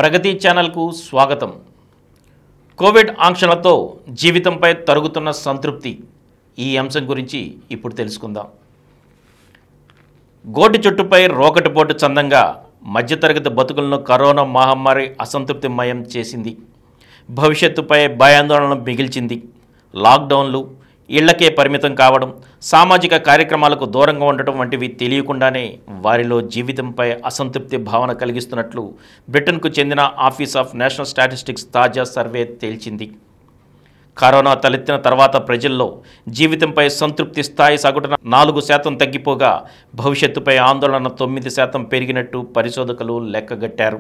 ప్రగతి ఛానల్కు స్వాగతం కోవిడ్ ఆంక్షలతో జీవితంపై తరుగుతున్న సంతృప్తి ఈ అంశం గురించి ఇప్పుడు తెలుసుకుందాం గోటి చుట్టుపై రోకటిపోటు చందంగా మధ్యతరగతి బతుకులను కరోనా మహమ్మారి అసంతృప్తిమయం చేసింది భవిష్యత్తుపై భయాందోళనలు మిగిల్చింది లాక్డౌన్లు ఇళ్లకే పరిమితం కావడం సామాజిక కార్యక్రమాలకు దూరంగా ఉండటం వంటివి తెలియకుండానే వారిలో జీవితంపై అసంతృప్తి భావన కలిగిస్తున్నట్లు బ్రిటన్కు చెందిన ఆఫీస్ ఆఫ్ నేషనల్ స్టాటిస్టిక్స్ తాజా సర్వే తేల్చింది కరోనా తలెత్తిన తర్వాత ప్రజల్లో జీవితంపై సంతృప్తి స్థాయి సగటున నాలుగు శాతం తగ్గిపోగా భవిష్యత్తుపై ఆందోళన తొమ్మిది శాతం పెరిగినట్టు పరిశోధకులు లెక్కగట్టారు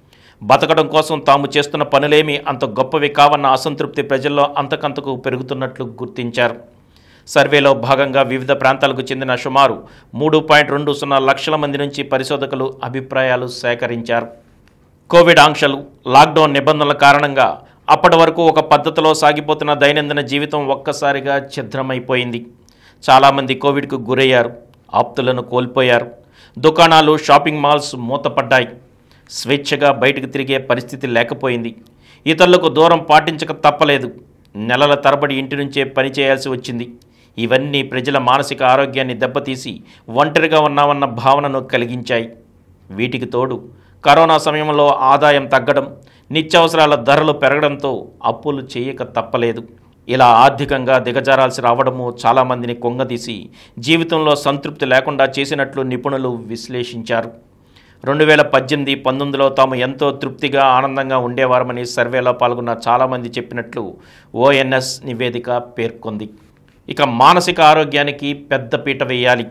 బతకడం కోసం తాము చేస్తున్న పనులేమీ అంత గొప్పవి కావన్న అసంతృప్తి ప్రజల్లో అంతకంతకు పెరుగుతున్నట్లు గుర్తించారు సర్వేలో భాగంగా వివిధ ప్రాంతాలకు చెందిన సుమారు మూడు పాయింట్ రెండు సున్నా లక్షల మంది నుంచి పరిశోధకులు అభిప్రాయాలు సేకరించారు కోవిడ్ ఆంక్షలు లాక్డౌన్ నిబంధనల కారణంగా అప్పటి వరకు ఒక పద్ధతిలో సాగిపోతున్న దైనందిన జీవితం ఒక్కసారిగా ఛిద్రమైపోయింది చాలామంది కోవిడ్కు గురయ్యారు ఆప్తులను కోల్పోయారు దుకాణాలు షాపింగ్ మాల్స్ మూతపడ్డాయి స్వేచ్ఛగా బయటకు తిరిగే పరిస్థితి లేకపోయింది ఇతరులకు దూరం పాటించక తప్పలేదు నెలల తరబడి ఇంటి నుంచే పని చేయాల్సి వచ్చింది ఇవన్నీ ప్రజల మానసిక ఆరోగ్యాన్ని దెబ్బతీసి ఒంటరిగా ఉన్నామన్న భావనను కలిగించాయి వీటికి తోడు కరోనా సమయంలో ఆదాయం తగ్గడం నిత్యావసరాల ధరలు పెరగడంతో అప్పులు చేయక తప్పలేదు ఇలా ఆర్థికంగా దిగజారాల్సి రావడము చాలామందిని కొంగదీసి జీవితంలో సంతృప్తి లేకుండా చేసినట్లు నిపుణులు విశ్లేషించారు రెండు వేల పద్దెనిమిది పంతొమ్మిదిలో తాము ఎంతో తృప్తిగా ఆనందంగా ఉండేవారమని సర్వేలో పాల్గొన్న చాలామంది చెప్పినట్లు ఓఎన్ఎస్ నివేదిక పేర్కొంది ఇక మానసిక ఆరోగ్యానికి పెద్దపీట వేయాలి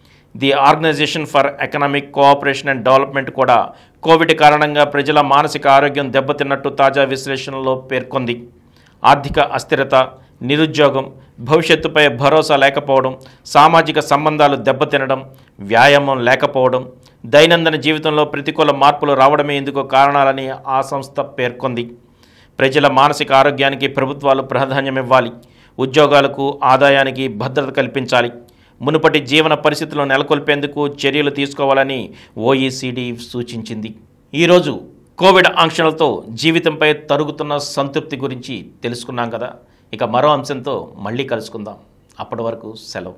the organisation for economic cooperation and development కూడా కోవిడ్ కారణంగా ప్రజల మానసిక ఆరోగ్యం దెబ్బతిన్నట్టు తాజా విశ్లేషణలో పేర్కొంది ఆర్థిక అస్థిరత నిరుద్యోగం భవిష్యత్తుపై భరోసా లేకపోవడం సామాజిక సంబంధాలు దెబ్బతినడం వ్యాయామం లేకపోవడం దైనందిన జీవితంలో ప్రతికూల మార్పులు రావడమే ఇందుకు కారణాలని ఆ సంస్థ పేర్కొంది ప్రజల మానసిక ఆరోగ్యానికి ప్రభుత్వాలు ప్రాధాన్యమివ్వాలి ఉద్యోగాలకు ఆదాయానికి భద్రత కల్పించాలి మునుపటి జీవన పరిస్థితులను నెలకొల్పేందుకు చర్యలు తీసుకోవాలని ఓఈసీడీ సూచించింది ఈరోజు కోవిడ్ ఆంక్షలతో జీవితంపై తరుగుతున్న సంతృప్తి గురించి తెలుసుకున్నాం కదా ఇక మరో అంశంతో మళ్ళీ కలుసుకుందాం అప్పటి వరకు సెలవు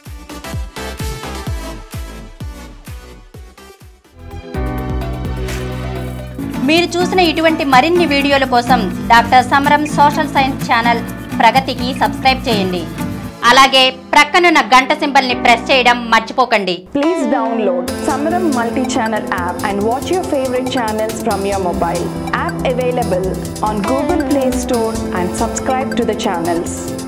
మీరు చూసిన ఇటువంటి మరిన్ని వీడియోల కోసం doctor Samaram social science channel ప్రగతికి సబ్స్క్రైబ్ చేయండి అలాగే ప్రక్కనున్న గంట సింబల్ని ప్రెస్ చేయడం మర్చిపోకండి Please download Samaram multi-channel app and watch your favorite channels from your mobile. App available on Google Play Store and subscribe to the channels.